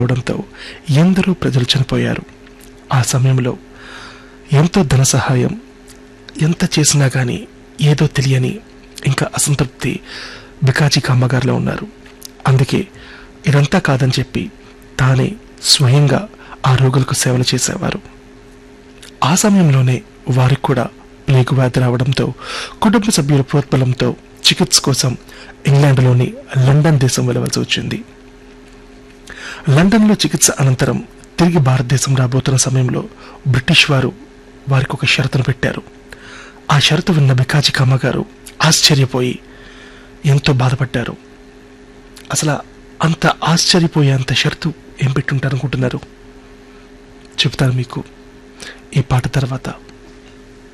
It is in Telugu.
అవడంతో ఎందరో ప్రజలు చనిపోయారు ఆ సమయంలో ఎంతో ధన సహాయం ఎంత చేసినా కానీ ఏదో తెలియని ఇంకా అసంతృప్తి బికాజీ అమ్మగారిలో ఉన్నారు అందుకే ఇదంతా కాదని చెప్పి తానే స్వయంగా ఆ రోగులకు సేవలు చేసేవారు ఆ సమయంలోనే వారికి కూడా ప్లేగు వ్యాధి రావడంతో కుటుంబ సభ్యుల ప్రోత్బలంతో చికిత్స కోసం ఇంగ్లాండ్లోని లండన్ దేశం వెళ్ళవలసి వచ్చింది లండన్లో చికిత్స అనంతరం తిరిగి భారతదేశం రాబోతున్న సమయంలో బ్రిటిష్ వారు వారికి ఒక షరతును పెట్టారు ఆ షరతు విన్న బికాజీ కమ్మ గారు ఆశ్చర్యపోయి ఎంతో బాధపడ్డారు అసలు అంత ఆశ్చర్యపోయేంత షరతు ఏం పెట్టుంటారనుకుంటున్నారు చెప్తాను మీకు ఈ పాట తర్వాత